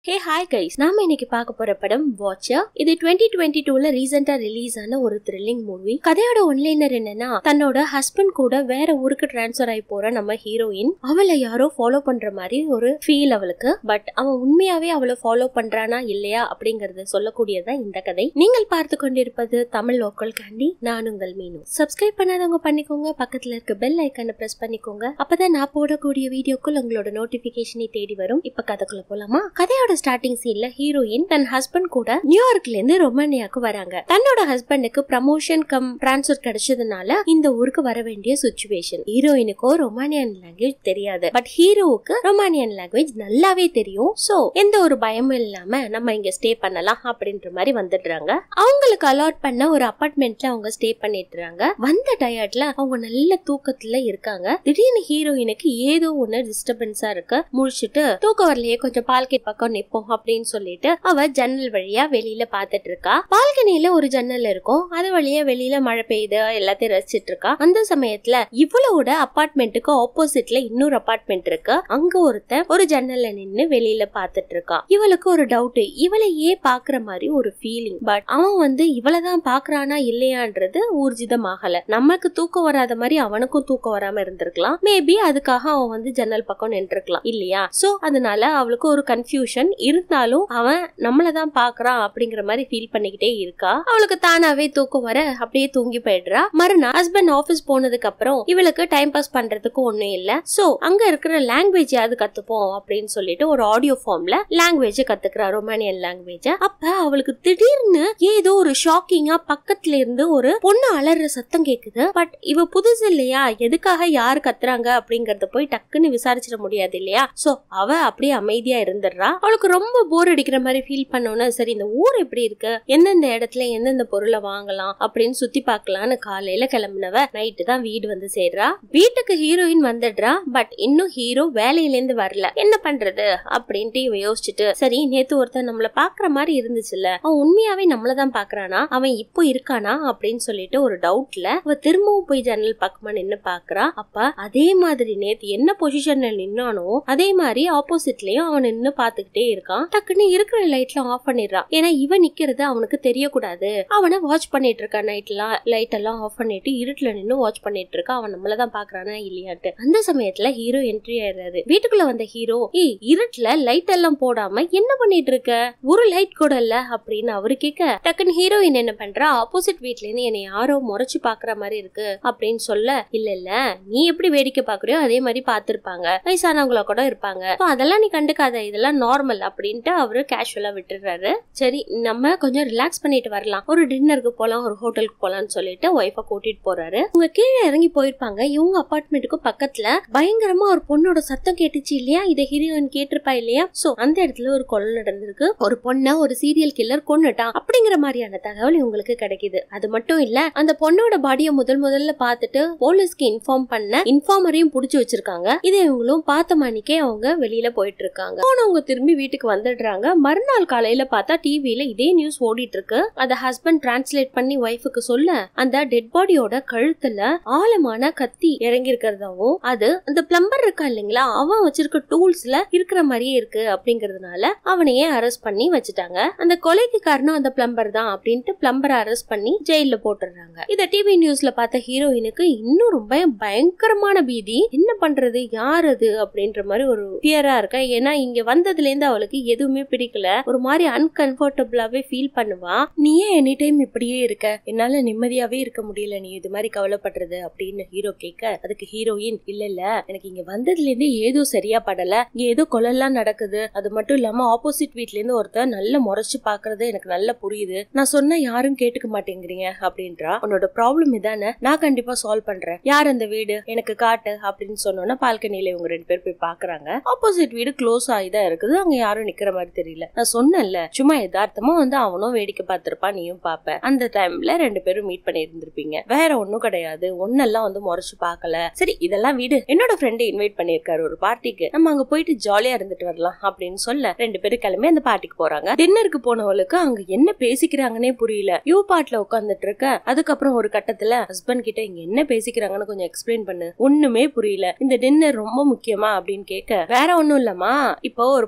hey hi guys நாம இன்னைக்கு பார்க்க போற படம் வாட்சர் இது டுவெண்ட்டி டுவெண்ட்டி டூல ரீசெண்டா ரிலீஸ் ஆன ஒரு த்ரில்லிங் மூவி கதையோட ஒன்லைனர் என்னன்னா தன்னோட ஹஸ்பண்ட் கூட வேற ஊருக்கு டிரான்ஸ்ஃபர் ஆகி போற நம்ம ஹீரோயின் அவளை யாரோ ஃபாலோ பண்ற மாதிரி ஒரு ஃபீல் அவளுக்கு பட் அவன் உண்மையாவே அவளை ஃபாலோ பண்றானா இல்லையா அப்படிங்கறத சொல்லக்கூடியதான் இந்த கதை நீங்கள் பார்த்து கொண்டிருப்பது தமிழ் லோக்கல் கேண்டி நான் உங்கள் மீனு சப்ஸ்கிரைப் பண்ணாதவங்க பண்ணிக்கோங்க பக்கத்துல இருக்க பெல் ஐக்கான பிரஸ் பண்ணிக்கோங்க அப்பதான் நான் போடக்கூடிய வீடியோக்குள் உங்களோட நோட்டிபிகேஷனை தேடி வரும் இப்ப கதைக்குள்ள போலாமா கதையோட ஸ்டார்டிங் சீன்ல ஹீரோயின் தன் ஹஸ்பண்ட் கூட நியூயார்க்ல இருந்து ரொமானியாக்கு வராங்க தன்னோட ஹஸ்பண்டுக்கு ப்ரமோஷன் கம் டிரான்ஸ்ஃபர் கிடைச்சதுனால இந்த ஊருக்கு வர வேண்டிய சுச்சுவேஷன் ஹீரோயினுக்கோ ரொமானியன் லாங்குவேஜ் தெரியாது பட் ஹீரோவுக்கு ரொமானியன் லாங்குவேஜ் நல்லாவே தெரியும் சோ எந்த ஒரு பயமும் இல்லாம நம்ம இங்க ஸ்டே பண்ணலாம் அப்படின்ற மாதிரி வந்துடுறாங்க அவங்களுக்கு அலாட் பண்ண ஒரு அபார்ட்மெண்ட்ல அவங்க ஸ்டே பண்ணிடுறாங்க வந்த டயர்ட்ல அவங்க நல்ல தூக்கத்துல இருக்காங்க திடீர்னு ஹீரோயினுக்கு ஏதோ ஒண்ணு டிஸ்டர்பன்ஸா இருக்கு முழிச்சிட்டு தூக்கம் வரலையே கொஞ்சம் பால்கேட் பக்கம் நிப்போம் அப்படின்னு சொல்லிட்டு அவ ஜன்னல் வழியா வெளியில பாத்துட்டு இருக்கா பால்கனில ஒரு ஜன்னல் இருக்கும் அது வழியா வெளியில மழை பெய்யுது எல்லாத்தையும் ரசிச்சிட்டு இருக்கா அந்த சமயத்துல இவளோட அபார்ட்மெண்ட்டுக்கு ஆப்போசிட்ல இன்னொரு அபார்ட்மெண்ட் இருக்கு அங்க ஒருத்தன் ஒரு ஜன்னல்ல நின்னு வெளியில பாத்துட்டு இருக்கா இவளுக்கு ஒரு டவுட் இவளை ஏன் பாக்குற மாதிரி ஒரு ஃபீலிங் பட் அவன் வந்து இவளை தான் பாக்குறானா இல்லையான்றது ஊர்ஜிதமாகல நமக்கு தூக்கம் வராத மாதிரி அவனுக்கும் தூக்கம் வராம இருந்திருக்கலாம் மேபி அதுக்காக அவன் வந்து ஜன்னல் பக்கம் நின்றுக்கலாம் இல்லையா சோ அதனால அவளுக்கு ஒரு கன்ஃபியூஷன் இருந்தாலும் அவன் நம்மள தான் பாக்குறான் அப்படிங்கிற மாதிரி ஃபீல் பண்ணிக்கிட்டே இருக்கா அவளுக்கு தானாவே தூக்கம் வர அப்படியே தூங்கி போயிடுறா மறுநாள் ஹஸ்பண்ட் ஆபீஸ் போனதுக்கு அப்புறம் இவளுக்கு டைம் பாஸ் பண்றதுக்கு ஒண்ணும் இல்ல சோ அங்க இருக்கிற லாங்குவேஜ் யாவது கத்துப்போம் அப்படின்னு சொல்லிட்டு ஒரு ஆடியோ ஃபார்ம்ல லாங்குவேஜ் கத்துக்கிறா ரொமானியன் லாங்குவேஜ் அப்ப அவளுக்கு திடீர்னு ஏதோ ஒரு ஷாக்கிங்கா பக்கத்துல இருந்து ஒரு பொண்ணு அலற சத்தம் கேக்குது பட் இவ புதுசு இல்லையா எதுக்காக யாரு கத்துறாங்க அப்படிங்கறத போய் டக்குன்னு விசாரிச்சிட முடியாது இல்லையா சோ அவ அப்படியே அமைதியா இருந்துடுறா அவளுக்கு ரொம்ப போர் அடிக்கிற மாதிரி ஃபீல் பண்ணோன்னா சரி இந்த ஊர் எப்படி இருக்கு எந்தெந்த இடத்துல எந்தெந்த பொருளை வாங்கலாம் அப்படின்னு சுத்தி பார்க்கலான்னு காலையில கிளம்புனவ நைட்டு தான் வீடு வந்து சேர்றா வீட்டுக்கு ஹீரோயின் வந்துடுறா பட் இன்னும் ஹீரோ வேலையில இருந்து வரல என்ன பண்றது அப்படின்ட்டு இவ யோசிச்சுட்டு சரி நேத்து ஒருத்தன் நம்மள பாக்குற மாதிரி இருந்துச்சுல்ல அவன் உண்மையாவே நம்மள தான் பாக்குறானா அவன் இப்போ இருக்கானா அப்படின்னு சொல்லிட்டு ஒரு டவுட்ல அவ திரும்பவும் போய் ஜன்னல் பக்கமா நின்னு பாக்குறா அப்ப அதே மாதிரி நேத்து என்ன பொசிஷன்ல நின்னானோ அதே மாதிரி ஆப்போசிட்லயும் அவன் நின்னு பாத்துக்கிட்டே இருக்கான் டக்குன்னு இருக்கிற லைட்ல ஆஃப் பண்ணிடுறான் ஏன்னா இவன் நிக்கிறது அவனுக்கு தெரியக்கூடாது அவனை வாட்ச் பண்ணிட்டு இருக்கான் நைட்லாம் லைட் எல்லாம் ஆஃப் பண்ணிட்டு இருட்டுல நின்னு வாட்ச் பண்ணிட்டு இருக்கான் அவன் நம்மளதான் பாக்குறானா இல்லையாட்டு அந்த சமயத்துல ஹீரோ என்ட்ரி ஆயிடுறாரு வீட்டுக்குள்ள வந்த ஹீரோ ஏய் இருட்டுல லைட் எல்லாம் போடாம என்ன பண்ணிட்டு இருக்க ஒரு லைட் கூட இல்ல அப்படின்னு அவரு கேட்க டக்குன்னு ஹீரோயின் என்ன பண்றா ஆப்போசிட் வீட்ல இருந்து என்னை யாரோ முறைச்சு பாக்குற மாதிரி இருக்கு அப்படின்னு சொல்ல இல்ல இல்ல நீ எப்படி வேடிக்கை பாக்குறியோ அதே மாதிரி பாத்திருப்பாங்க வயசானவங்கள கூட இருப்பாங்க So அதெல்லாம் நீ கண்டுக்காத இதெல்லாம் நார்மல் அப்படின்ட்டு அவரு கேஷுவலா விட்டுறாரு சரி நம்ம கொஞ்சம் ரிலாக்ஸ் பண்ணிட்டு வரலாம் ஒரு டின்னருக்கு போலாம் ஒரு ஹோட்டலுக்கு போலாம்னு சொல்லிட்டு ஒய்ஃப கூட்டிட்டு போறாரு உங்க கீழே இறங்கி போயிருப்பாங்க இவங்க அபார்ட்மெண்ட்டுக்கு பக்கத்துல பயங்கரமா ஒரு பொண்ணோட சத்தம் கேட்டுச்சு இல்லையா இதை ஹீரோயின் கேட்டிருப்பா இல்லையா சோ அந்த இடத்துல ஒரு கொலை நடந்திருக்கு ஒரு பொண்ண ஒரு சீரியல் கில்லர் கொன்னுட்டான் அப்படிங்கிற மாதிரியான தகவல் இவங்களுக்கு கிடைக்குது அது மட்டும் இல்ல அந்த பொண்ணோட பாடியை முதல் முதல்ல பார்த்துட்டு போலீஸ்க்கு இன்ஃபார்ம் பண்ண இன்ஃபார்மரையும் புடிச்சு வச்சிருக்காங்க இதை இவங்களும் பார்த்த மணிக்கே அவங்க வெளியில போயிட்டு இருக்காங்க போனவங்க திரும்பி வீட்டுக்கு வந்துடுறாங்க மறுநாள் காலையில பார்த்தா டிவில இதே நியூஸ் ஓடிட்டு இருக்கு அத ஹஸ்பண்ட் டிரான்ஸ்லேட் பண்ணி ஒய்ஃபுக்கு சொல்ல அந்த டெட் பாடியோட கழுத்துல ஆழமான கத்தி இறங்கி இருக்கிறதாவும் அது அந்த பிளம்பர் இருக்கா இல்லைங்களா அவன் வச்சிருக்க டூல்ஸ்ல இருக்கிற மாதிரியே இருக்கு அப்படிங்கறதுனால அவனையே அரெஸ்ட் பண்ணி வச்சுட்டாங்க அந்த கொலைக்கு காரணம் அந்த பிளம்பர் தான் அப்படின்ட்டு பிளம்பரை அரெஸ்ட் பண்ணி ஜெயில போட்டுறாங்க இத டிவி நியூஸ்ல பார்த்த ஹீரோயினுக்கு இன்னும் ரொம்ப பயங்கரமான பீதி என்ன பண்றது யார் அது அப்படின்ற மாதிரி ஒரு ஃபியரா இருக்கா ஏன்னா இங்க வந்ததுல இருந்து அவளுக்கு எதுவுமே பிடிக்கல ஒரு மாதிரி அன்கம்ஃபர்டபுளாவே ஃபீல் பண்ணுவா நீ ஏன் எனி டைம் இப்படியே இருக்க என்னால நிம்மதியாவே இருக்க முடியல நீ இது மாதிரி கவலைப்படுறது அப்படின்னு ஹீரோ கேட்க அதுக்கு ஹீரோயின் இல்ல இல்ல எனக்கு இங்க வந்ததுல இருந்து ஏதோ சரியா படல இங்க ஏதோ கொலைலாம் நடக்குது அது மட்டும் இல்லாம ஆப்போசிட் வீட்ல இருந்து ஒருத்தர் நல்ல முறைச்சு பாக்குறது எனக்கு நல்லா புரியுது நான் சொன்னா யாரும் கேட்டுக்க மாட்டேங்கிறீங்க அப்படின்றா உன்னோட ப்ராப்ளம் இதானே நான் கண்டிப்பா சால்வ் பண்றேன் யார் அந்த வீடு எனக்கு காட்டு அப்படின்னு சொன்னோன்னா பால்கனில இவங்க ரெண்டு பேர் போய் பாக்குறாங்க ஆப்போசிட் வீடு க்ளோஸ் ஆகி தான் இருக்குது அங்க யாரும் நிக்கிற மாதிரி தெரியல நான் சொன்னேன்ல சும்மா யதார்த்தமா வந்து அவனும் வேடிக்கை பார்த்திருப்பான் நீயும் பாப்ப அந்த டைம்ல ரெண்டு பேரும் மீட் பண்ணி இருந்திருப்பீங்க வேற ஒண்ணும் கிடையாது ஒன்னெல்லாம் வந்து முறைச்சு பார்க்கல சரி இதெல்லாம் வீடு என்னோட ஃப்ரெண்டு இன்வைட் பண்ணிருக்காரு ஒரு பார்ட்டிக்கு நம்ம அங்க போயிட்டு ஜாலியா இருந்துட்டு வரலாம் அப்படின்னு சொல்ல ரெண்டு பேரும் கிளம்பி அந்த பார்ட்டிக்கு போறாங்க டின்னருக்கு போனவளுக்கு அங்க என்ன பேசிக்கிறாங்கன்னே புரியல யூ பாட்ல உட்காந்துட்டு இருக்க அதுக்கப்புறம் ஒரு கட்டத்துல ஹஸ்பண்ட் கிட்ட இங்க என்ன பேசிக்கிறாங்கன்னு கொஞ்சம் எக்ஸ்பிளைன் பண்ணு ஒண்ணுமே புரியல இந்த டின்னர் ரொம்ப முக்கியமா அப்படின்னு கேட்க வேற ஒண்ணும் இல்லம்மா இப்போ ஒரு பொண்ணு ரீசன்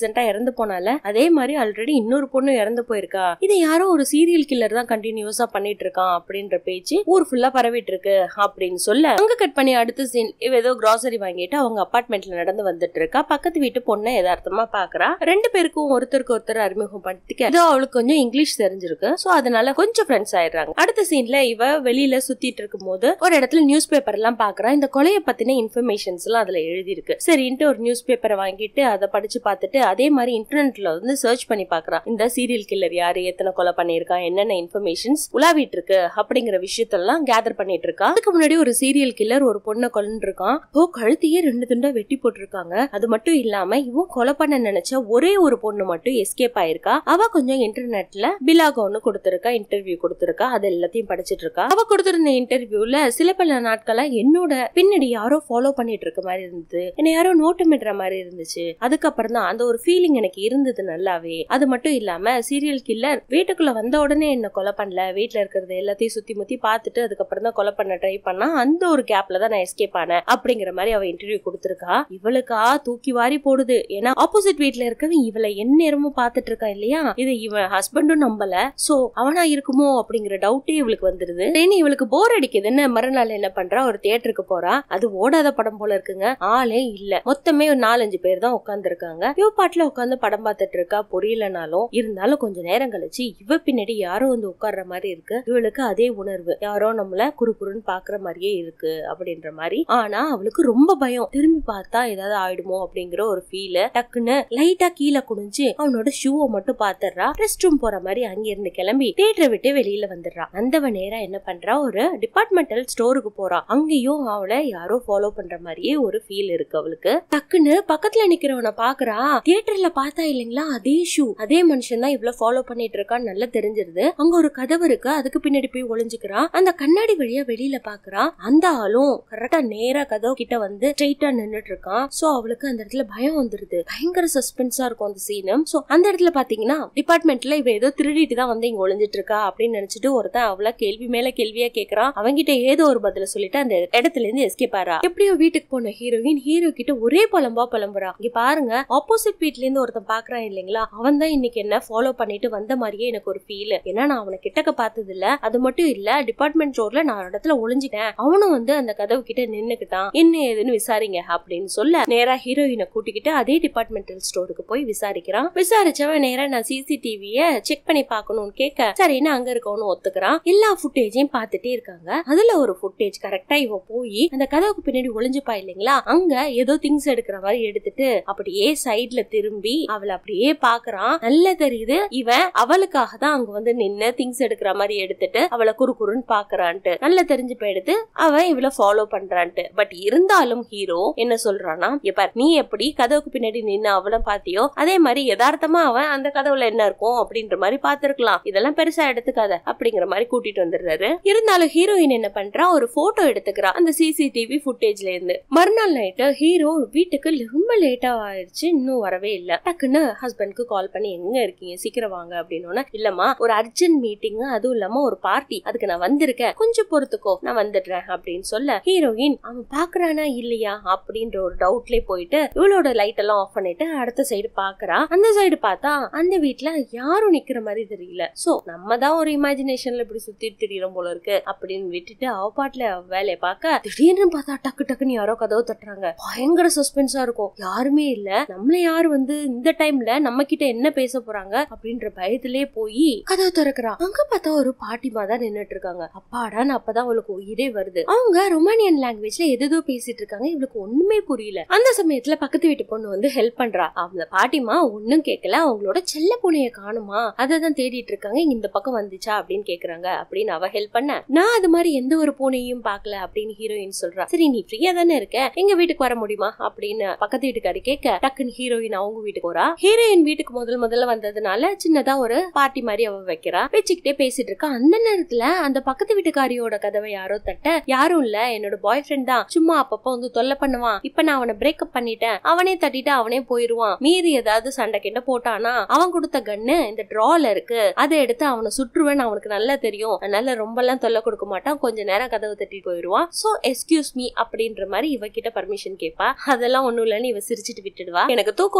ரீசெண்டா இறந்து போனால அதே மாதிரி ஆல்ரெடி இன்னொரு பொண்ணு இறந்து போயிருக்கா இதை யாரோ ஒரு சீரியல் கில்லர் தான் கண்டினியூஸா பண்ணிட்டு இருக்கான் அப்படின்ற பேச்சு ஊர் ஃபுல்லா பரவிட்டு இருக்கு அப்படின்னு சொல்ல அங்க கட் பண்ணி அடுத்த சீன் இவ ஏதோ கிராசரி வாங்கிட்டு அவங்க அபார்ட்மெண்ட்ல நடந்து வந்துட்டு இருக்கா பக்கத்து வீட்டு பொண்ணை யதார்த்தமா பாக்குறா ரெண்டு பேருக்கும் ஒருத்தருக்கு ஒருத்தர் அறிமுகம் பண்ணிக்க ஏதோ அவளுக்கு கொஞ்சம் இங்கிலீஷ் தெரிஞ்சிருக்கு சோ அதனால கொஞ்சம் ஃப்ரெண்ட்ஸ் ஆயிடுறாங்க அடுத்த சீன்ல இவ வெளியில சுத்திட்டு இருக்கும் போது ஒரு இடத்துல நியூஸ் பேப்பர் எல்லாம் பாக்குறா இந்த கொலைய பத்தின இன்ஃபர்மேஷன்ஸ் எல்லாம் அதுல எழுதி இருக்கு சரின்ட்டு ஒரு நியூஸ் பேப்பரை வாங்கிட்டு அதை படிச்சு பார்த்துட்டு அதே மாதிரி இன்டர்நெட்ல வந்து சர்ச் பண்ணி பாக்குறா இந்த சீரியல் கில்லர் யாரு எத்தனை கொலை பண்ணிருக்கான் என்னென்ன இன்ஃபர்மேஷன்ஸ் உலாவிட்டு இருக்கு அப்படிங்கிற விஷயத்தெல்லாம் கேதர் பண்ணிட்டு இருக்கா அதுக்கு முன்னாடி ஒரு சீரியல் கில்லர் ஒரு பொண்ணை கொண்டு இருக்கான் இப்போ கழுத்தையே ரெண்டு துண்டா வெட்டி போட்டிருக்காங்க அது மட்டும் இல்லாம இவன் கொலை பண்ண நினைச்ச ஒரே ஒரு பொண்ணு மட்டும் எஸ்கேப் ஆயிருக்கா அவ கொஞ்சம் இன்டர்நெட்ல பிலாக ஒண்ணு கொடுத்திருக்கா இன்டர்வியூ கொடுத்திருக்கா அது எல்லாத்தையும் படிச்சிட்டு இருக்கா அவ கொடுத்திருந்த இன்டர்வியூல சில பல நாட்களா என்னோட பின்னாடி யாரோ ஃபாலோ பண்ணிட்டு இருக்க மாதிரி இருந்தது என்ன யாரோ நோட்டமிடுற மாதிரி இருந்துச்சு அதுக்கப்புறம் தான் அந்த ஒரு ஃபீலிங் எனக்கு இருந்தது நல்லாவே அது மட்டும் இல்லாம சீரியல் கில்லர் வீட்டுக்குள்ள வந்த உடனே என்ன கொலை பண்ணல வீட்டுல இருக்கிறது எல்லாத்தையும் சுத்தி முத்தி பார்த்துட்டு அதுக்கப்புறம் தான் கொலை பண்ண ட்ரை பண்ணா அந்த ஒரு கேப்ல தான் நான் எஸ்கேப் ஆனேன் அப்படிங்கிற மாதிரி அவ இன்டர்வியூ கொடுத்திருக்கா இவளுக்கா தூக்கி வாரி போடுது ஏன்னா ஆப்போசிட் வீட்ல இருக்கவன் இவளை என் நேரமும் பார்த்துட்டு இருக்கான் இல்லையா இது இவன் ஹஸ்பண்டும் நம்பல சோ அவனா இருக்குமோ அப்படிங்கிற டவுட்டே இவளுக்கு வந்துருது சரி இவளுக்கு போர் அடிக்குதுன்னு மறுநாள் என்ன பண்றா ஒரு தியேட்டருக்கு போறா அது ஓடாத படம் போல இருக்குங்க ஆளே இல்ல மொத்தமே ஒரு நாலஞ்சு பேர் தான் உட்கார்ந்து இருக்காங்க இவ பாட்டுல உட்காந்து படம் பார்த்துட்டு இருக்கா புரியலனாலும் இருந்தாலும் கொஞ்ச நேரம் கழிச்சு இவ பின்னாடி யாரோ வந்து உட்கார்ற மாதிரி இருக்கு இவளுக்கு அதே உணர்வு யாரோ நம்மள குறு குறுன்னு பாக்குற மாதிரியே இருக்கு அப்படின்ற மாதிரி ஆனா அவளுக்கு ரொம்ப பயம் திரும்பி பார்த்தா ஏதாவது ஆயிடுமோ அப்படிங்கிற ஒரு ஃபீல் டக்குன்னு லைட்டா கீழே குனிஞ்சு அவனோட ஷூவை மட்டும் பாத்துறா ரெஸ்ட் ரூம் போற மாதிரி அங்க இருந்து கிளம்பி தியேட்டரை விட்டு வெளியில வந்துடுறா வந்தவ நேரா என்ன பண்றா ஒரு டிபார்ட்மெண்டல் ஸ்டோருக்கு போறா அங்கேயும் அவளை யாரோ ஃபாலோ பண்ற மாதிரியே ஒரு ஃபீல் இருக்கு அவளுக்கு டக்குன்னு பக்கத்துல நிக்கிறவனை பாக்குறா தியேட்டர்ல பார்த்தா இல்லைங்களா அதே ஷூ அதே மனுஷன் தான் இவ்வளவு ஃபாலோ பண்ணிட்டு இருக்கான்னு நல்லா தெரிஞ்சிருது அங்க ஒரு கதவு இருக்கு அதுக்கு பின்னாடி போய் ஒளிஞ்சுக்கிறா அந்த கண்ணாடி வழியா வெளியில பாக்குறா அந்த ஆளும் கரெக்டா நேரா கதவு கிட்ட வந்து ஸ்ட்ரெயிட்டா நின்னுட்டு இருக்கான் சோ அவளுக்கு அந்த இடத்துல பயம் வந்துருது பயங்கர சஸ்பென்ஸா இருக்கும் அந்த சீனு சோ அந்த இடத்துல பாத்தீங்கன்னா டிபார்ட்மெண்ட்ல இவ ஏதோ திருடிட்டு தான் வந்து இங்க ஒளிஞ்சிட்டு இருக்கா அப்படின்னு நினைச்சிட்டு ஒருத்தன் அவள கேள்வி மேல கேள்வியா கேக்குறான் அவங்கிட்ட ஏதோ ஒரு பதில சொல்லிட்டு அந்த இடத்துல இருந்து எஸ்கேப் ஆறா எப்படியோ வீட்டுக்கு போன ஹீரோயின் ஹீரோ கிட்ட ஒரே புலம்பா புலம்புறா இங்க பாருங்க ஆப்போசிட் வீட்ல இருந்து ஒருத்தன் பாக்குறான் இல்லைங்களா அவன் தான் இன்னைக்கு என்ன ஃபாலோ பண்ணிட்டு வந்த மாதிரியே எனக்கு ஒரு ஃபீல் ஏன்னா நான் அவனை கிட்டக்க பார்த்தது இல்ல அது மட்டும் இல்ல டிபார்ட்மெண்ட் ஸ்டோர்ல நான் ஒரு இடத்துல ஒளிஞ்சிட்டேன் அவனும் வந்து அந்த கதவு கிட்ட நின்னுக்கிட்டான் என்ன ஏதுன்னு விசாரிங்க அப்படின்னு சொல்ல நேரா ஹீரோயினை கூட்டிக்கிட்டு அதே டிபார்ட்மெண்டல் ஸ்டோருக்கு போய் விசாரிக்கிறான் விசாரிச்சவன் நேரா நான் சிசிடிவிய செக் பண்ணி பார்க்கணும்னு கேட்க சரின்னு அங்க இருக்கவனு ஒத்துக்கிறான் எல்லா ஃபுட்டேஜையும் பார்த்துட்டே இருக்காங்க அதுல ஒரு ஃபுட்டேஜ் கரெக்டா இவ போய் அந்த கதவுக்கு பின்னாடி ஒளிஞ்சுப்பா இல்லைங்களா அங்க ஏதோ திங்ஸ் எடுக்கிற மாதிரி எடுத்துட்டு அப்படியே சைட்ல திரும்பி அவளை அப்படியே பாக்குறான் நல்லா தெரியுது இவன் அவளுக்காக தான் அங்க வந்து நின்னு திங்ஸ் எடுக்கிற மாதிரி எடுத்துட்டு அவளை குறு குறுன்னு பாக்குறான்ட்டு நல்லா தெரிஞ்சு போயிடுது அவன் இவள ஃபாலோ பண்றான்ட்டு பட் இருந்தாலும் ஹீரோ என்ன சொல்றானா எப்ப நீ எப்படி கதவுக்கு பின்னாடி நின்னு அவள பாத்தியோ அதே மாதிரி யதார்த்தமா அவன் அந்த கதவுல என்ன இருக்கும் அப்படின்ற மாதிரி பாத்துருக்கலாம் இதெல்லாம் பெருசா எடுத்துக்காத அப்படிங்கிற மாதிரி கூட்டிட்டு வந்துடுறாரு இருந்தாலும் ஹீரோயின் என்ன பண்றா ஒரு போட்டோ எடுத்துக்கிறா அந்த சிசிடிவி ஃபுட்டேஜ்ல இருந்து மறுநாள் நைட்டு ஹீரோ வீட்டுக்கு ரொம்ப லேட்டா ஆயிடுச்சு இன்னும் வரவே இல்ல டக்குன்னு ஹஸ்பண்ட்க்கு கால் பண்ணி எங்க இருக்கீங்க சீக்கிரம் வாங்க அப்படின்னு இல்லம்மா ஒரு அர்ஜென்ட் மீட்டிங் அதுவும் இல்லாம ஒரு பார்ட்டி அதுக்கு நான் வந்திருக்கேன் கொஞ்சம் பொறுத்துக்கோ நான் வந்துடுறேன் அப்படின்னு சொல்ல ஹீரோயின் அவன் பாக்குறானா இல்லையா அப்படின்ற ஒரு டவுட்லயே போயிட்டு இவளோட லைட் எல்லாம் ஆஃப் பண்ணிட்டு அடுத்த சைடு பாக்குறா அந்த சைடு பார்த்தா அந்த வீட்ல யாரும் நிக்கிற மாதிரி தெரியல சோ நம்ம தான் ஒரு இமேஜினேஷன்ல இப்படி சுத்திட்டு திரியிறோம் போல இருக்கு அப்படின்னு விட்டுட்டு அவ பாட்டுல அவ வேலையை பார்க்க திடீர்னு பார்த்தா டக்கு டக்குன்னு யாரோ கதவு தட்டுறாங்க பயங்கர சஸ்பென்ஸா இருக்கும் யாருமே இல்ல நம்மள யாரு வந்து இந்த டைம்ல நம்ம கிட்ட என்ன பேச போறாங்க அப்படின்ற பயத்திலே போய் கதவு திறக்கிறா அங்க பார்த்தா ஒரு பாட்டிமா தான் நின்னுட்டு இருக்காங்க அப்பாடான்னு அப்பதான் அவளுக்கு உயிரே வருது அவங்க ரொமானியன் லாங்குவேஜ்ல எதோ பேசிட்டு இருக்காங்க இவளுக்கு ஒண்ணுமே புரியல அந்த சமயத்துல பக்கத்து வீட்டு பொண்ணு வந்து ஹெல்ப் பண்றா அந்த பாட்டிமா ஒண்ணும் கேட்கல அவங்களோட செல்ல பூனைய காணுமா அததான் தேடிட்டு இருக்காங்க இங்க இந்த பக்கம் வந்துச்சா அப்படின்னு கேக்குறாங்க அப்படின்னு அவ ஹெல்ப் பண்ண நான் அது மாதிரி எந்த ஒரு பூனையும் பார்க்கல அப்படின்னு ஹீரோயின் சொல்றா சரி நீ ஃப்ரீயா தானே இருக்க எங்க வீட்டுக்கு வர முடியுமா அப்படின்னு பக்கத்து வீட்டுக்காரி கேட்க டக்குன்னு ஹீரோயின் அவங்க வீட்டுக்கு போறா ஹீரோயின் வீட்டுக்கு முதல் முதல்ல வந்ததுனால சின்னதா ஒரு பார்ட்டி மாதிரி அவ வைக்கிறா வச்சுக்கிட்டே பேசிட்டு இருக்கா அந்த நேரத்துல அந்த பக்கத்து வீட்டுக்காரியோட கதவை யாரோ தட்ட யாரும் இல்ல என்னோட பாய் ஃப்ரெண்ட் தான் சும்மா அப்பப்ப வந்து தொல்லை பண்ணுவான் இப்ப நான் அவனை பிரேக்கப் பண்ணிட்டேன் அவனே தட்டிட்டு அவனே போயிருவான் மீறி ஏதாவது சண்டை கிட்ட போட்டானா அவன் கொடுத்த கன்னு இந்த டிரால இருக்கு அதை எடுத்து அவனை சுற்றுவேன் அவனுக்கு நல்லா தெரியும் அதனால ரொம்ப எல்லாம் தொல்லை கொடுக்க மாட்டான் கொஞ்ச நேரம் கதவை தட்டிட்டு போயிருவான் சோ எஸ்கியூஸ் மீ அப்படின்ற மாதிரி இவகிட்ட பர்மிஷன் கேப்பா அதெல்லாம் ஒண்ணும் இல்லன்னு இவ சிரிச்சிட்டு விட்டுடுவா எனக்கு தூக்கம்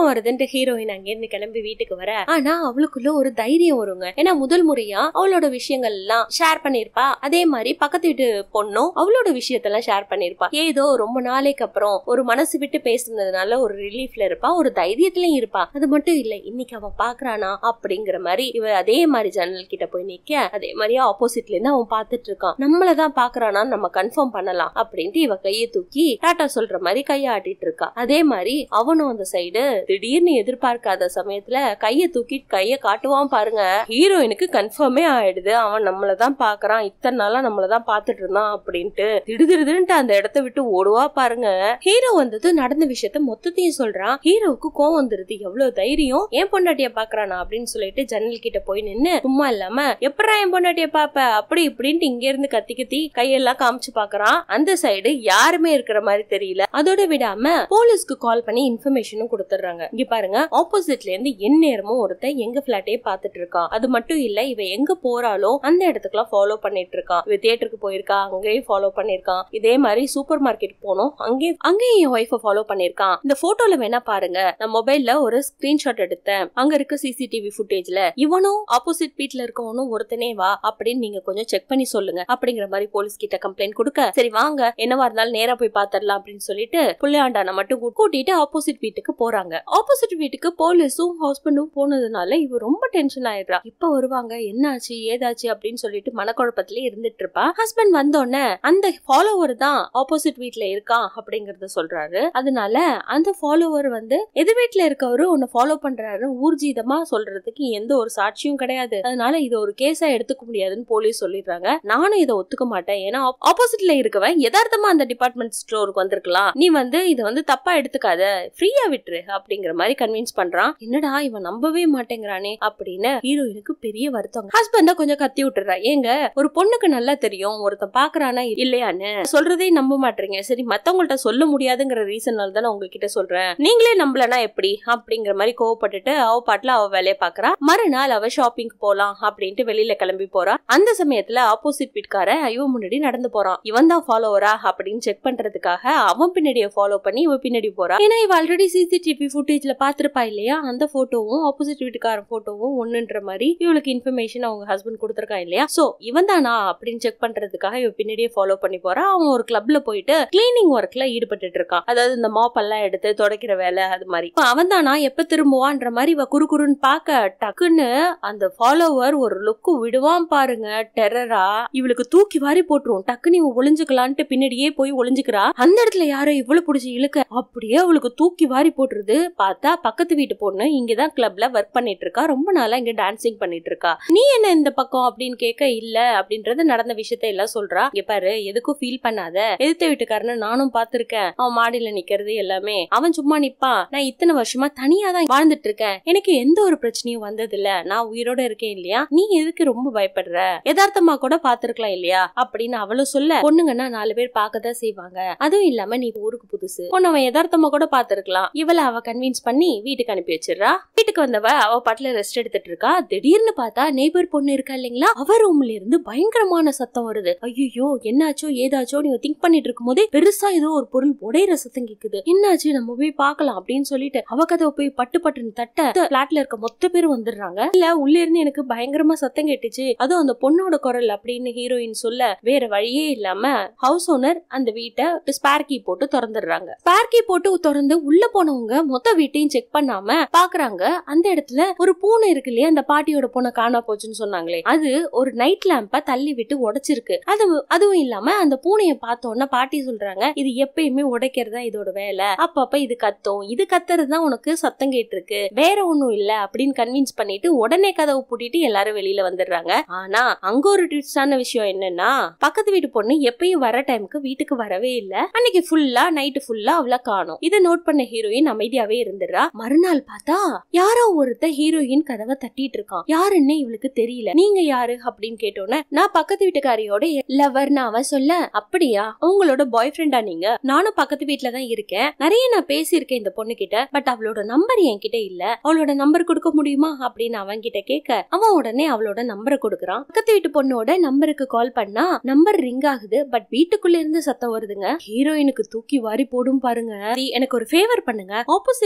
தூக்கம் வருதுன்ட்டு ஹீரோயின் அங்கிருந்து கிளம்பி வீட்டுக்கு வர ஆனா அவளுக்குள்ள ஒரு தைரியம் வருங்க ஏன்னா முதல் முறையா அவளோட விஷயங்கள் எல்லாம் ஷேர் பண்ணிருப்பா அதே மாதிரி பக்கத்து வீட்டு பொண்ணும் அவளோட விஷயத்தெல்லாம் ஷேர் பண்ணிருப்பா ஏதோ ரொம்ப நாளைக்கு அப்புறம் ஒரு மனசு விட்டு பேசுனதுனால ஒரு ரிலீஃப்ல இருப்பா ஒரு தைரியத்திலயும் இருப்பா அது மட்டும் இல்ல இன்னைக்கு அவன் பாக்குறானா அப்படிங்கிற மாதிரி இவ அதே மாதிரி ஜன்னல் கிட்ட போய் நிக்க அதே மாதிரி ஆப்போசிட்ல இருந்து அவன் பாத்துட்டு இருக்கான் நம்மளதான் பாக்குறானா நம்ம கன்ஃபார்ம் பண்ணலாம் அப்படின்ட்டு இவ கையை தூக்கி டாட்டா சொல்ற மாதிரி கைய ஆட்டிட்டு இருக்கா அதே மாதிரி அவனும் அந்த சைடு திடீர்னு எதிர்பார்க்காத சமயத்துல கைய தூக்கி கைய காட்டுவான் பாருங்க ஹீரோயினுக்கு கன்ஃபார்மே ஆயிடுது அவன் நம்மளதான் பாக்குறான் இத்தனை நாளா நம்மளதான் பாத்துட்டு இருந்தான் அப்படின்ட்டு திடுதிடுன்ட்டு அந்த இடத்த விட்டு ஓடுவா பாருங்க ஹீரோ வந்தது நடந்த விஷயத்த மொத்தத்தையும் சொல்றான் ஹீரோவுக்கு கோவம் வந்துருது எவ்வளவு தைரியம் என் பொண்டாட்டிய பாக்குறானா அப்படின்னு சொல்லிட்டு ஜன்னல் கிட்ட போய் நின்னு சும்மா இல்லாம எப்படா என் பொண்டாட்டிய பாப்ப அப்படி இப்படின்ட்டு இங்க இருந்து கத்தி கத்தி கையெல்லாம் காமிச்சு பாக்குறான் அந்த சைடு யாருமே இருக்கிற மாதிரி தெரியல அதோட விடாம போலீஸ்க்கு கால் பண்ணி இன்ஃபர்மேஷனும் கொடுத்துறாங்க இங்க பாருங்க ஆப்போசிட்ல இருந்து எந்நேரமும் ஒருத்தன் எங்க பிளாட்டே பாத்துட்டு இருக்கான் அது மட்டும் இல்ல இவ எங்க போறாளோ அந்த இடத்துக்குலாம் ஃபாலோ பண்ணிட்டு இருக்கான் இவ தியேட்டருக்கு போயிருக்கா அங்கேயும் ஃபாலோ பண்ணிருக்கான் இதே மாதிரி சூப்பர் மார்க்கெட் போனோம் அங்கேயும் அங்கேயும் என் ஒய்ஃப ஃபாலோ பண்ணிருக்கான் இந்த போட்டோல வேணா பாருங்க நான் மொபைல்ல ஒரு ஸ்கிரீன்ஷாட் எடுத்தேன் அங்க இருக்க சிசிடிவி ஃபுட்டேஜ்ல இவனும் ஆப்போசிட் வீட்ல இருக்கவனும் ஒருத்தனே வா அப்படின்னு நீங்க கொஞ்சம் செக் பண்ணி சொல்லுங்க அப்படிங்கிற மாதிரி போலீஸ் கிட்ட கம்ப்ளைண்ட் கொடுக்க சரி வாங்க என்னவா இருந்தாலும் நேரா போய் பாத்திரலாம் அப்படின்னு சொல்லிட்டு புள்ளையாண்டான மட்டும் கூ- கூட்டிட்டு ஆப்போசிட் வீட்டுக்கு போறாங்க ஆப்போசிட் வீட்டுக்கு போலீஸும் ஹஸ்பண்டும் போனதுனால இவ ரொம்ப டென்ஷன் ஆயிடுறா இப்ப வருவாங்க என்னாச்சு ஏதாச்சு அப்படின்னு சொல்லிட்டு மனக்குழப்பத்திலே இருந்துட்டு இருப்பா ஹஸ்பண்ட் வந்தோடனே அந்த ஃபாலோவர் தான் ஆப்போசிட் வீட்ல இருக்கான் அப்படிங்கறத சொல்றாரு அதனால அந்த ஃபாலோவர் வந்து எதிர் வீட்ல இருக்கவரு உன்னை ஃபாலோ பண்றாரு ஊர்ஜிதமா சொல்றதுக்கு எந்த ஒரு சாட்சியும் கிடையாது அதனால இது ஒரு கேஸா எடுத்துக்க முடியாதுன்னு போலீஸ் சொல்லிடுறாங்க நானும் இதை ஒத்துக்க மாட்டேன் ஏன்னா ஆப்போசிட்ல இருக்கவன் யதார்த்தமா அந்த டிபார்ட்மெண்ட் ஸ்டோருக்கு வந்திருக்கலாம் நீ வந்து இதை வந்து தப்பா எடுத்துக்காத ஃப்ரீயா விட்டுரு அப்படிங்கிற மாதிரி கன்வின்ஸ் பண்றான் என்னடா இவன் நம்பவே மாட்டேங்கிறானே அப்படின்னு ஹீரோயினுக்கு பெரிய வருத்தம் ஹஸ்பண்ட கொஞ்சம் கத்தி விட்டுறா ஏங்க ஒரு பொண்ணுக்கு நல்லா தெரியும் ஒருத்தன் பாக்குறானா இல்லையான்னு சொல்றதே நம்ப மாட்டீங்க சரி மத்தவங்கள்ட்ட சொல்ல முடியாதுங்கிற ரீசனால தான் நான் உங்ககிட்ட சொல்றேன் நீங்களே நம்பலனா எப்படி அப்படிங்கிற மாதிரி கோவப்பட்டுட்டு அவ பாட்டுல அவ வேலையை பாக்குறா மறுநாள் அவ ஷாப்பிங் போலாம் அப்படின்ட்டு வெளியில கிளம்பி போறா அந்த சமயத்துல ஆப்போசிட் வீட்கார இவன் முன்னாடி நடந்து போறான் இவன் தான் ஃபாலோவரா அப்படின்னு செக் பண்றதுக்காக அவன் பின்னாடியே ஃபாலோ பண்ணி இவ பின்னாடி போறா ஏன்னா இவ ஆல்ரெடி சிசிடிவி ஃபுட்டேஜ்ல பாத்திருப்பா இல்லையா அந்த போட்டோவும் ஆப்போசிட் வீட்டுக்காரன் போட்டோவும் ஒண்ணுன்ற மாதிரி இவளுக்கு இன்ஃபர்மேஷன் அவங்க ஹஸ்பண்ட் கொடுத்துருக்கான் இல்லையா சோ இவன் தானா அப்படின்னு செக் பண்றதுக்காக இவ பின்னாடியே ஃபாலோ பண்ணி போறா அவன் ஒரு கிளப்ல போயிட்டு கிளீனிங் ஒர்க்ல ஈடுபட்டு இருக்கான் அதாவது இந்த மாப் எல்லாம் எடுத்து துடைக்கிற வேலை அது மாதிரி இப்ப அவன் தானா எப்ப திரும்புவான்ற மாதிரி இவ குறு குறுன்னு பாக்க டக்குன்னு அந்த ஃபாலோவர் ஒரு லுக்கு விடுவான் பாருங்க டெரரா இவளுக்கு தூக்கி வாரி போட்டுரும் டக்குன்னு இவ ஒளிஞ்சுக்கலான்ட்டு பின்னாடியே போய் ஒளிஞ்சுக்கிறா அந்த இடத்துல யாரோ இவ்வளவு பிடிச்சி இழுக்க அப்படியே அவளுக்கு தூக்கி வாரி போட்டுருது பார்த்தா பக்கத்து வீட்டு பொண்ணு இங்கதான் கிளப்ல ஒர்க் பண்ணிட்டு இருக்கா ரொம்ப நாளா இங்க டான்சிங் பண்ணிட்டு இருக்கா நீ என்ன இந்த பக்கம் அப்படின்னு கேட்க இல்ல அப்படின்றது நடந்த விஷயத்த எல்லாம் சொல்றா இங்க பாரு எதுக்கும் ஃபீல் பண்ணாத எதிர்த்த வீட்டுக்காரன நானும் பாத்திருக்கேன் அவன் மாடியில நிக்கிறது எல்லாமே அவன் சும்மா நிப்பான் நான் இத்தனை வருஷமா தனியா தான் வாழ்ந்துட்டு இருக்கேன் எனக்கு எந்த ஒரு பிரச்சனையும் வந்தது இல்ல நான் உயிரோட இருக்கேன் இல்லையா நீ எதுக்கு ரொம்ப பயப்படுற யதார்த்தமா கூட பாத்திருக்கலாம் இல்லையா அப்படின்னு அவளும் சொல்ல பொண்ணுங்கன்னா நாலு பேர் பார்க்கதான் செய்வாங்க அதுவும் இல்லாம நீ ஊருக்கு புதுசு பொண்ணு அவன் யதார்த்தமா கூட பாத்திருக்கலாம் இவளை அவ கன்வின்ஸ் பண்ணி வீட்டுக்கு அனுப்பி வச்சிடுறா வீட்டுக்கு வந்தவ அவ பாட்டுல ரெஸ்ட் எடுத்துட்டு இருக்கா திடீர்னு பார்த்தா நெய்பர் பொண்ணு இருக்கா இல்லைங்களா அவ ரூம்ல இருந்து பயங்கரமான சத்தம் வருது ஐயோ என்னாச்சோ ஏதாச்சோ நீங்க திங்க் பண்ணிட்டு இருக்கும் போதே பெருசா ஏதோ ஒரு பொருள் உடையிற சத்தம் கேக்குது என்னாச்சு நம்ம போய் பார்க்கலாம் அப்படின்னு சொல்லிட்டு அவ கதவை போய் பட்டு பட்டுன்னு தட்ட பிளாட்ல இருக்க மொத்த பேர் வந்துடுறாங்க இல்ல உள்ள இருந்து எனக்கு பயங்கரமா சத்தம் கேட்டுச்சு அதுவும் அந்த பொண்ணோட குரல் அப்படின்னு ஹீரோயின் சொல்ல வேற வழியே இல்லாம ஹவுஸ் ஓனர் அந்த வீட்டை ஸ்பேர் கீ போட்டு திறந்துடுறாங்க ஸ்பேர் கீ போட்டு திறந்து உள்ள போனவங்க மொத்த வீட்டையும் செக் பண்ணாம பாக்குறாங்க அந்த இடத்துல ஒரு பூனை இருக்கு இல்லையா அந்த பாட்டியோட பூனை காணா போச்சுன்னு சொன்னாங்களே அது ஒரு நைட் லேம்ப தள்ளி விட்டு உடைச்சிருக்கு அது அதுவும் இல்லாம அந்த பூனைய பார்த்தோன்னா பாட்டி சொல்றாங்க இது எப்பயுமே உடைக்கிறது தான் இதோட வேலை அப்பப்ப இது கத்தும் இது கத்துறது தான் உனக்கு சத்தம் கேட்டிருக்கு வேற ஒண்ணும் இல்ல அப்படின்னு கன்வின்ஸ் பண்ணிட்டு உடனே கதவை பூட்டிட்டு எல்லாரும் வெளியில வந்துடுறாங்க ஆனா அங்க ஒரு ட்விஸ்டான விஷயம் என்னன்னா பக்கத்து வீட்டு பொண்ணு எப்பயும் வர டைமுக்கு வீட்டுக்கு வரவே இல்ல அன்னைக்கு ஃபுல்லா நைட்டு ஃபுல்லா அவள காணும் இதை நோட் பண்ண ஹீரோயின் அமைதியாவே இருந்துடுறா மறுநாள் பார்த்தா யாரோ ஒருத்த ஹீரோயின் கதவை தட்டிட்டு இருக்கான் யாருன்னு இவளுக்கு தெரியல நீங்க யாரு அப்படின்னு கேட்டோன்னே நான் பக்கத்து வீட்டுக்காரியோட லவர்னு அவன் சொல்ல அப்படியா உங்களோட பாய் ஃப்ரெண்டா நீங்க நானும் பக்கத்து வீட்ல தான் இருக்கேன் நிறைய நான் பேசியிருக்கேன் இந்த பொண்ணு கிட்ட பட் அவளோட நம்பர் என்கிட்ட இல்ல அவளோட நம்பர் கொடுக்க முடியுமா அப்படின்னு அவன் கிட்ட கேட்க அவன் உடனே அவளோட நம்பரை கொடுக்கறான் பக்கத்து வீட்டு பொண்ணோட நம்பருக்கு கால் பண்ணா நம்பர் ரிங் ஆகுது பட் வீட்டுக்குள்ள இருந்து சத்தம் வருதுங்க ஹீரோயினுக்கு தூக்கி வாரி போடும் பாருங்க சரி, எனக்கு ஒரு ஃபேவர் பண்ணுங்க ஆப்போசிட்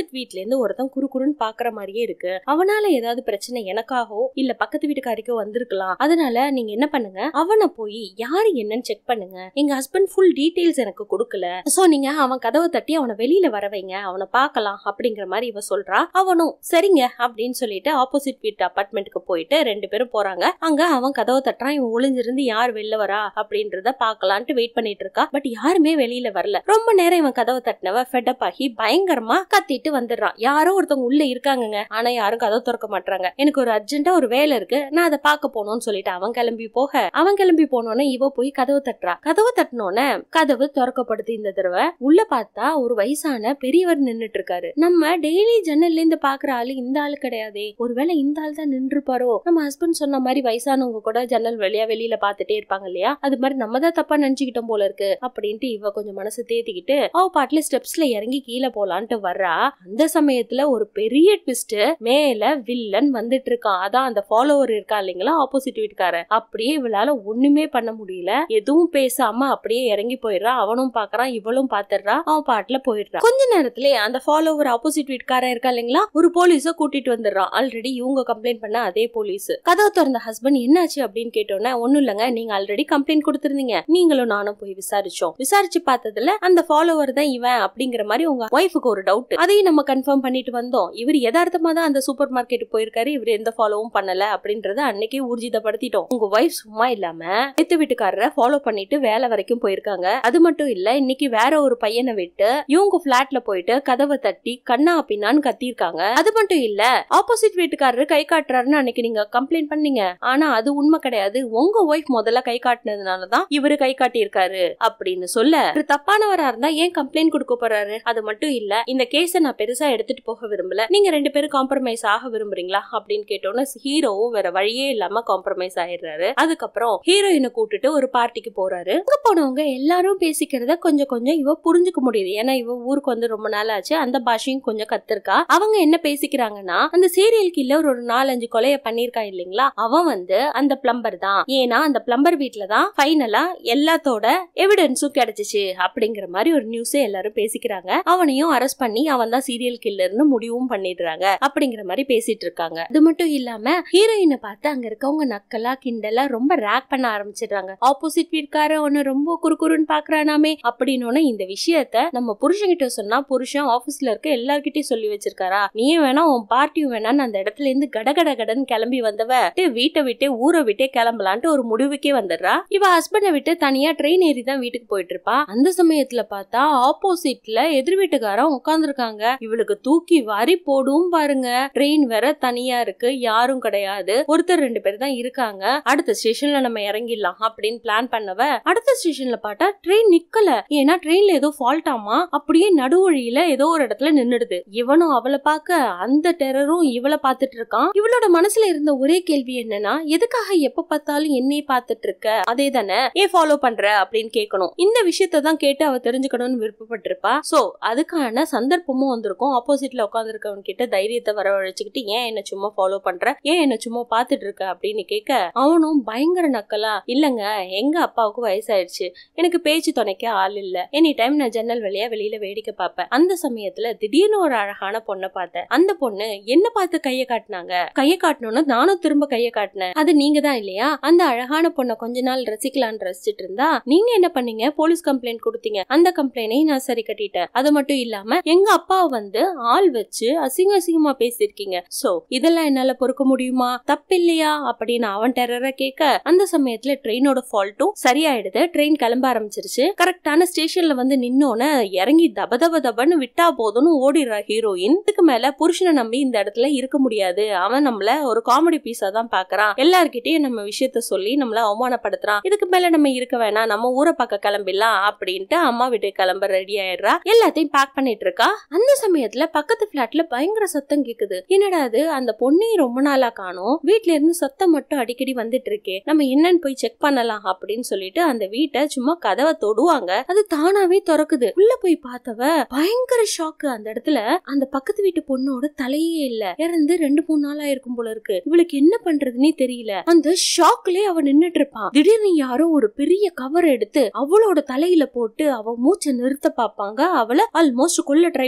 ஆப்போசிட் வீட்ல இருந்து ஒருத்தன் குறுகுறுன்னு பாக்குற மாதிரியே இருக்கு அவனால ஏதாவது பிரச்சனை எனக்காகவோ இல்ல பக்கத்து வீட்டுக்காரிக்கோ வந்திருக்கலாம் அதனால நீங்க என்ன பண்ணுங்க அவனை போய் யாரு என்னன்னு செக் பண்ணுங்க எங்க ஹஸ்பண்ட் ஃபுல் டீடைல்ஸ் எனக்கு கொடுக்கல சோ நீங்க அவன் கதவை தட்டி அவனை வெளியில வர வைங்க அவனை பார்க்கலாம் அப்படிங்கிற மாதிரி இவ சொல்றா அவனும் சரிங்க அப்படின்னு சொல்லிட்டு ஆப்போசிட் வீட்டு அபார்ட்மெண்ட்டுக்கு போயிட்டு ரெண்டு பேரும் போறாங்க அங்க அவன் கதவை தட்டுறான் இவன் ஒளிஞ்சிருந்து யார் வெளில வரா அப்படின்றத பாக்கலான்ட்டு வெயிட் பண்ணிட்டு இருக்கா பட் யாருமே வெளியில வரல ரொம்ப நேரம் இவன் கதவை தட்டினவ ஃபெட்டப் ஆகி பயங்கரமா கத்திட்டு வந்துடுறான் யாரோ ஒருத்தவங்க உள்ள இருக்காங்கங்க ஆனா யாரும் கதவை திறக்க மாட்டாங்க எனக்கு ஒரு அர்ஜென்ட்டா ஒரு வேலை இருக்கு நான் அதை பார்க்க போகணும்னு சொல்லிட்டு அவன் கிளம்பி போக அவன் கிளம்பி போனோன்னே இவ போய் கதவை தட்டுறா கதவை தட்டினோன்னே கதவு திறக்கப்படுது இந்த தடவை உள்ள பார்த்தா ஒரு வயசான பெரியவர் நின்னுட்டு இருக்காரு நம்ம டெய்லி ஜன்னல்ல இருந்து பாக்குற ஆளு இந்த ஆளு கிடையாதே ஒருவேளை இந்த ஆள் தான் நின்றுப்பாரோ நம்ம ஹஸ்பண்ட் சொன்ன மாதிரி வயசானவங்க கூட ஜன்னல் வழியா வெளியில பாத்துட்டே இருப்பாங்க இல்லையா அது மாதிரி நம்ம தான் தப்பா நினைச்சுக்கிட்டோம் போல இருக்கு அப்படின்ட்டு இவ கொஞ்சம் மனசு தேத்திக்கிட்டு அவ பாட்டுல ஸ்டெப்ஸ்ல இறங்கி கீழே போலான்ட்டு வர்றா அந்த சமயத்துல ஒரு பெரிய ட்விஸ்ட் மேல வில்லன் வந்துட்டு இருக்கான் அதான் அந்த ஃபாலோவர் இருக்கா இல்லைங்களா ஆப்போசிட் வீட்டுக்காரன் அப்படியே இவளால ஒண்ணுமே பண்ண முடியல எதுவும் பேசாம அப்படியே இறங்கி போயிடுறா அவனும் பாக்குறான் இவளும் பாத்துடுறா அவன் பாட்டுல போயிடுறான் கொஞ்ச நேரத்திலே அந்த ஃபாலோவர் ஆப்போசிட் வீட்டுக்காரன் இருக்கா இல்லைங்களா ஒரு போலீஸ கூட்டிட்டு வந்துடுறான் ஆல்ரெடி இவங்க கம்ப்ளைண்ட் பண்ண அதே போலீஸ் கதவு திறந்த ஹஸ்பண்ட் என்னாச்சு அப்படின்னு கேட்டோன்னே ஒண்ணும் இல்லங்க நீங்க ஆல்ரெடி கம்ப்ளைண்ட் கொடுத்திருந்தீங்க நீங்களும் நானும் போய் விசாரிச்சோம் விசாரிச்சு பார்த்ததுல அந்த ஃபாலோவர் தான் இவன் அப்படிங்கிற மாதிரி உங்க ஒய்ஃபுக்கு ஒரு டவுட் அதையும் நம்ம கன்ஃபார்ம் பண்ணிட்டு வந்தோம் இவர் யதார்த்தமா தான் அந்த சூப்பர் மார்க்கெட் போயிருக்காரு இவர் எந்த ஃபாலோவும் பண்ணல அப்படின்றத அன்னைக்கே ஊர்ஜிதப்படுத்திட்டோம் உங்க ஒய்ஃப் சும்மா இல்லாம எத்து வீட்டுக்காரரை ஃபாலோ பண்ணிட்டு வேலை வரைக்கும் போயிருக்காங்க அது மட்டும் இல்ல இன்னைக்கு வேற ஒரு பையனை விட்டு இவங்க பிளாட்ல போயிட்டு கதவை தட்டி கண்ணா பின்னான்னு கத்திருக்காங்க அது மட்டும் இல்ல ஆப்போசிட் வீட்டுக்காரரு கை காட்டுறாருன்னு அன்னைக்கு நீங்க கம்ப்ளைண்ட் பண்ணீங்க ஆனா அது உண்மை கிடையாது உங்க ஒய்ஃப் முதல்ல கை காட்டினதுனாலதான் இவரு கை காட்டியிருக்காரு அப்படின்னு சொல்ல இவரு தப்பானவரா இருந்தா ஏன் கம்ப்ளைண்ட் கொடுக்க போறாரு அது மட்டும் இல்ல இந்த கேஸ நான் பெருசா எடுத்துட்டு போக விரும்பல நீங்க ரெண்டு பேரும் காம்ப்ரமைஸ் ஆக விரும்புறீங்களா அப்படின்னு கேட்டோன்னா ஹீரோவும் வேற வழியே இல்லாம காம்ப்ரமைஸ் ஆயிடுறாரு அதுக்கப்புறம் ஹீரோயினை கூட்டிட்டு ஒரு பார்ட்டிக்கு போறாரு அங்க போனவங்க எல்லாரும் பேசிக்கிறத கொஞ்சம் கொஞ்சம் இவ புரிஞ்சுக்க முடியுது ஏன்னா இவ ஊருக்கு வந்து ரொம்ப நாள் ஆச்சு அந்த பாஷையும் கொஞ்சம் கத்திருக்கா அவங்க என்ன பேசிக்கிறாங்கன்னா அந்த சீரியல் கில்லர் ஒரு நாலஞ்சு கொலைய பண்ணிருக்கான் இல்லைங்களா அவன் வந்து அந்த பிளம்பர் தான் ஏன்னா அந்த பிளம்பர் வீட்ல தான் ஃபைனலா எல்லாத்தோட எவிடன்ஸும் கிடைச்சிச்சு அப்படிங்கிற மாதிரி ஒரு நியூஸ் எல்லாரும் பேசிக்கிறாங்க அவனையும் அரெஸ்ட் பண்ணி அவன் தான் சீரியல் கில்லர்னு முடிவும் பண்ணிடுறாங்க அப்படிங்கிற மாதிரி பேசிட்டு இருக்காங்க அது மட்டும் இல்லாம ஹீரோயினை பார்த்து அங்க இருக்கவங்க நக்கலா கிண்டலா ரொம்ப ரேக் பண்ண ஆரம்பிச்சிடுறாங்க ஆப்போசிட் வீட்காரன் ஒன்னு ரொம்ப குறுகுறுன்னு பாக்குறானாமே அப்படின்னு இந்த விஷயத்த நம்ம புருஷன்கிட்ட சொன்னா புருஷன் ஆபீஸ்ல இருக்க எல்லார்கிட்டயும் சொல்லி வச்சிருக்காரா நீயும் வேணா உன் பார்ட்டியும் வேணான்னு அந்த இடத்துல இருந்து கடகட கடன் கிளம்பி வந்தவ "டேய், வீட்டை விட்டு ஊரை விட்டே கிளம்பலான்ட்டு ஒரு முடிவுக்கே வந்துடுறா இவ ஹஸ்பண்டை விட்டு தனியா ட்ரெயின் ஏறி தான் வீட்டுக்கு போயிட்டு இருப்பா அந்த சமயத்துல பார்த்தா ஆப்போசிட்ல எதிர் வீட்டுக்காரன் உட்காந்துருக்காங்க இவளுக்கு தூக்கி வாரி போடும் பாருங்க ட்ரெயின் வேற தனியா இருக்கு யாரும் கிடையாது ஒருத்தர் ரெண்டு பேர் தான் இருக்காங்க அடுத்த ஸ்டேஷன்ல நம்ம இறங்கிடலாம் அப்படின்னு பிளான் பண்ணவ அடுத்த ஸ்டேஷன்ல பார்த்தா ட்ரெயின் நிக்கல ஏன்னா ட்ரெயின்ல ஏதோ ஃபால்ட் ஆமா அப்படியே நடுவழியில ஏதோ ஒரு இடத்துல நின்னுடுது இவனும் அவளை பார்க்க அந்த டெரரும் இவளை பார்த்துட்டு இருக்கான் இவளோட மனசுல இருந்த ஒரே கேள்வி என்னன்னா எதுக்காக எப்ப பார்த்தாலும் என்னைய பார்த்துட்டு இருக்க அதே தானே ஏன் ஃபாலோ பண்ற அப்படின்னு கேட்கணும் இந்த விஷயத்தை தான் கேட்டு அவ தெரிஞ்சுக்கணும்னு விருப்பப்பட்டிருப்பா சோ அதுக்கான சந்தர்ப்பமும் வந்திருக்கும் ஆப்போசிட்ல உட்காந்துருக்கவன் கிட்ட தைரியத்தை வரவழைச்சுக்கிட்டு ஏன் என்ன சும்மா ஃபாலோ பண்ற ஏன் என்ன சும்மா பார்த்துட்டு இருக்க அப்படின்னு கேட்க அவனும் பயங்கர நக்கலா இல்லங்க எங்க அப்பாவுக்கு வயசாயிடுச்சு எனக்கு பேச்சு துணைக்க ஆள் இல்ல எனி டைம் நான் ஜன்னல் வழியா வெளியில வேடிக்கை பார்ப்பேன் அந்த சமயத்துல திடீர்னு ஒரு அழகான பொண்ணை பார்த்தேன் அந்த பொண்ணு என்ன பார்த்து கைய காட்டினாங்க கைய காட்டணும்னு நானும் திரும்ப கைய காட்டினேன் அது நீங்க தான் இல்லையா அந்த அழகான பொண்ணை கொஞ்ச நாள் ரசிக்கலாம்னு ரசிச்சிட்டு இருந்தா நீங்க என்ன பண்ணீங்க போலீஸ் கம்ப்ளைண்ட் கொடுத்தீங்க அந்த கம்ப்ளைண்டையும் நான் சரி கட்டிட்டேன் அது மட்டும் இல்லாம எங்க அப்பாவை வந்து ஆள் வச்சு அசிங்க அசிங்கமா பேசியிருக்கீங்க சோ இதெல்லாம் என்னால பொறுக்க முடியுமா தப்பில்லையா அப்படின்னு அவன் டெரரா கேட்க அந்த சமயத்துல ட்ரெயினோட ஃபால்ட்டும் சரியாயிடுது ட்ரெயின் கிளம்ப ஆரம்பிச்சிருச்சு கரெக்டான ஸ்டேஷன்ல வந்து நின்னோன்னு இறங்கி தப தப தபன்னு விட்டா போதும்னு ஓடிடுறா ஹீரோயின் இதுக்கு மேல புருஷனை நம்பி இந்த இடத்துல இருக்க முடியாது அவன் நம்மள ஒரு காமெடி பீஸா தான் பாக்குறான் எல்லார்கிட்டயும் நம்ம விஷயத்த சொல்லி நம்மள அவமானப்படுத்துறான் இதுக்கு மேல நம்ம இருக்க வேணாம் நம்ம ஊரை பக்கம் கிளம்பிடலாம் அப்படின்ட்டு அம்மா வீட்டுக்கு கிளம்ப ரெடி ஆயிடுறா எல்லாத்தையும் பேக் பண்ணிட்டு இருக்கா அந்த சமயத்துல பக்கத்து பிளாட்ல பயங்கர சத்தம் கேக்குது என்னடா அது அந்த பொண்ணையும் ரொம்ப நாளா காணோம் வீட்ல இருந்து சத்தம் மட்டும் அடிக்கடி வந்துட்டு இருக்கே நம்ம என்னன்னு போய் செக் பண்ணலாம் அப்படின்னு சொல்லிட்டு அந்த வீட்டை சும்மா கதவை தொடுவாங்க அது தானாவே திறக்குது உள்ள போய் பார்த்தவ பயங்கர ஷாக்கு அந்த இடத்துல அந்த பக்கத்து வீட்டு பொண்ணோட தலையே இல்ல இறந்து ரெண்டு மூணு நாள் ஆயிருக்கும் போல இருக்கு இவளுக்கு என்ன பண்றதுன்னே தெரியல அந்த ஷாக்லயே அவ நின்னுட்டு இருப்பான் திடீர்னு யாரோ ஒரு பெரிய கவர் எடுத்து அவளோட தலையில போட்டு அவ மூச்சை நிறுத்த பாப்பாங்க அவளை ஆல்மோஸ்ட் கொல்ல ட்ரை பண்ணிட்டு இருப்பாங்க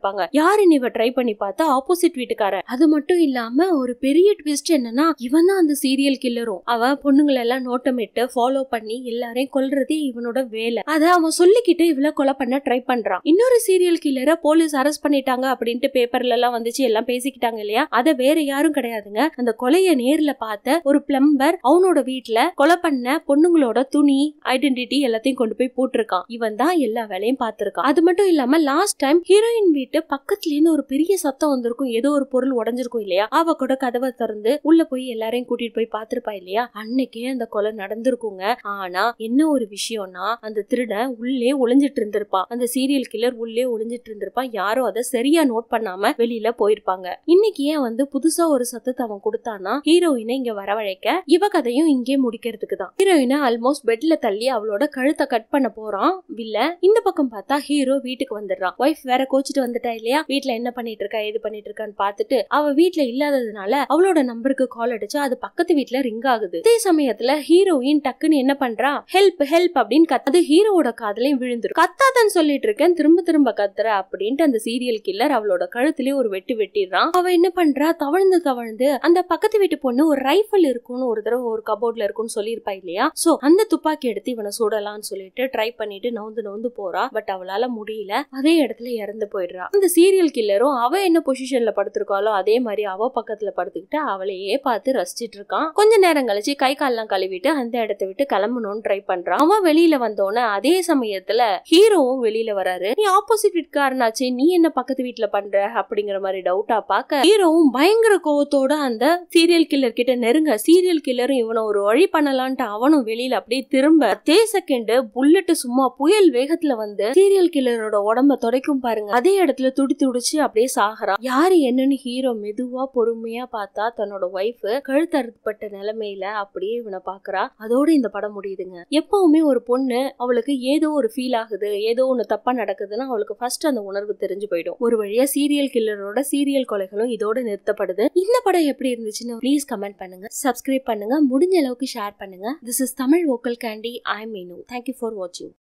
இருப்பாங்க யாருன்னு இவ ட்ரை பண்ணி பார்த்தா ஆப்போசிட் வீட்டுக்காரன் அது மட்டும் இல்லாம ஒரு பெரிய ட்விஸ்ட் என்னன்னா இவன் தான் அந்த சீரியல் கில்லரும் அவன் பொண்ணுங்களை எல்லாம் நோட்டமிட்டு ஃபாலோ பண்ணி எல்லாரையும் கொல்றதே இவனோட வேலை அத அவன் சொல்லிக்கிட்டு இவள கொலை பண்ண ட்ரை பண்றான் இன்னொரு சீரியல் கில்லரை போலீஸ் அரெஸ்ட் பண்ணிட்டாங்க அப்படின்ட்டு பேப்பர்ல எல்லாம் வந்துச்சு எல்லாம் பேசிக்கிட்டாங்க இல்லையா அத வேற யாரும் கிடையாதுங்க அந்த கொலைய நேர்ல பார்த்த ஒரு பிளம்பர் அவனோட வீட்ல கொலை பண்ண பொண்ணுங்களோட துணி ஐடென்டிட்டி எல்லாத்தையும் கொண்டு போய் போட்டிருக்கான் இவன் தான் எல்லா வேலையும் பார்த்திருக்கான் அது மட்டும் இல்லாம லாஸ்ட் டைம் ஹீரோயின் வீட்டு பக்கத்துல இருந்து ஒரு பெரிய சத்தம் வந்திருக்கும் ஏதோ ஒரு பொருள் உடஞ்சிருக்கும் இல்லையா அவ கூட கதவை திறந்து உள்ள போய் எல்லாரையும் கூட்டிட்டு போய் பாத்திருப்பா இல்லையா அன்னைக்கே அந்த கொலை நடந்திருக்குங்க ஆனா என்ன ஒரு விஷயம்னா அந்த திருடன் உள்ளே ஒளிஞ்சிட்டு இருந்திருப்பான் அந்த சீரியல் கில்லர் உள்ளே ஒளிஞ்சிட்டு இருந்திருப்பான் யாரும் அதை சரியா நோட் பண்ணாம வெளியில போயிருப்பாங்க இன்னைக்கு ஏன் வந்து புதுசா ஒரு சத்தத்தை அவன் கொடுத்தானா ஹீரோயினை இங்க வரவழைக்க இவ கதையும் இங்கே முடிக்கிறதுக்கு தான் ஹீரோயினை ஆல்மோஸ்ட் பெட்ல தள்ளி அவளோட கழுத்தை கட் பண்ண போறான் வில்ல இந்த பக்கம் பார்த்தா ஹீரோ வீட்டுக்கு வந்துடுறான் ஒய்ஃப் வேற கோச்சிட்டு வந்துட்டா இல்லையா வீட்ல என்ன பண்ணிட்டு இருக்கா ஏது பண்ணிட்டு இருக்கான்னு பார்த்துட்டு அவ வீட்ல இல்லாததுனால அவளோட நம்பருக்கு கால் அடிச்சு அது பக்கத்து வீட்ல ரிங் ஆகுது அதே சமயத்துல ஹீரோயின் டக்குன்னு என்ன பண்றா ஹெல்ப் ஹெல்ப் அப்படின்னு கத்து ஹீரோவோட காதலையும் விழுந்துரும் கத்தாதன்னு சொல்லிட்டு இருக்கேன் திரும்ப திரும்ப கத்துற அப்படின்ட்டு அந்த சீரியல் கில்லர் அவளோட கழுத்திலே ஒரு வெட்டி வெட்டிடுறான் அவ என்ன பண்றா தவழ்ந்து தவழ்ந்து அந்த பக்கத்து வீட்டு பொண்ணு ஒரு ரைஃபிள் இருக்கும்னு ஒரு தடவை ஒரு கபோர்ட்ல இருக்கும்னு சொல்லியிருப்பா இல்லையா சோ அந்த துப்பாக்கி எடுத்து இவனை சுடலாம்னு சொல்லிட்டு ட்ரை பண்ணிட்டு நவுந்து நவுந்து போறா பட் அவளால முடியல அதே இடத்துல இறந்து போயிடுறா அந்த சீரியல் கில்லரும் அவ என்ன பொசிஷன்ல படுத்திருக்காளோ அதே மாதிரி அவ பக்கத்துல படுத்துக்கிட்டு அவளையே பார்த்து ரசிச்சிட்டு இருக்கான் கொஞ்ச நேரம் கழிச்சு கை கால்லாம் கழுவிட்டு அந்த இடத்த விட்டு கிளம்பணும்னு ட்ரை பண்றான் அவன் வெளியில வந்தோடனே அதே சமயத்துல ஹீரோவும் வெளியில வராரு நீ ஆப்போசிட் வீட்டுக்காரனாச்சே நீ என்ன பக்கத்து வீட்டுல பண்ற அப்படிங்கிற மாதிரி டவுட்டா பார்க்க ஹீரோவும் பயங்கர கோவத்தோட அந்த சீரியல் கில்லர் கிட்ட நெருங்க சீரியல் கில்லரும் இவனை ஒரு வழி பண்ணலான்ட்டு அவனும் வெளியில அப்படியே திரும்ப அதே செகண்ட் புல்லட் சும்மா புயல் வேகத்துல வந்து சீரியல் கில்லரோட உடம்ப துடைக்கும் பாருங்க அதே இடத்துல துடி துடிச்சு அப்படியே சாகுறான் யாரு என்னன்னு ஹீரோ மெதுவா பொறுமையா பார்த்தா தன்னோட ஒய்ஃப் கழுத்தறுப்பட்ட நிலைமையில அப்படியே இவனை பாக்குறா அதோட இந்த படம் முடியுதுங்க எப்பவுமே ஒரு பொண்ணு அவளுக்கு ஏதோ ஒரு ஃபீல் ஆகுது ஏதோ ஒண்ணு தப்பா நடக்குதுன்னா அவளுக்கு ஃபர்ஸ்ட் அந்த உணர்வு தெரிஞ்சு போயிடும் ஒரு வழியா சீரியல் கில்லரோட சீரியல் கொலைகளும் இதோட நிறுத்தப்படுது இந்த படம் எப்படி இருந்துச்சுன்னு ப்ளீஸ் கமெண்ட் பண்ணுங்க சப்ஸ்கிரைப் பண்ணுங்க முடிஞ்ச அளவுக்கு ஷேர் பண்ணுங்க this is Tamil vocal candy I mean thank you for வாட்சிங்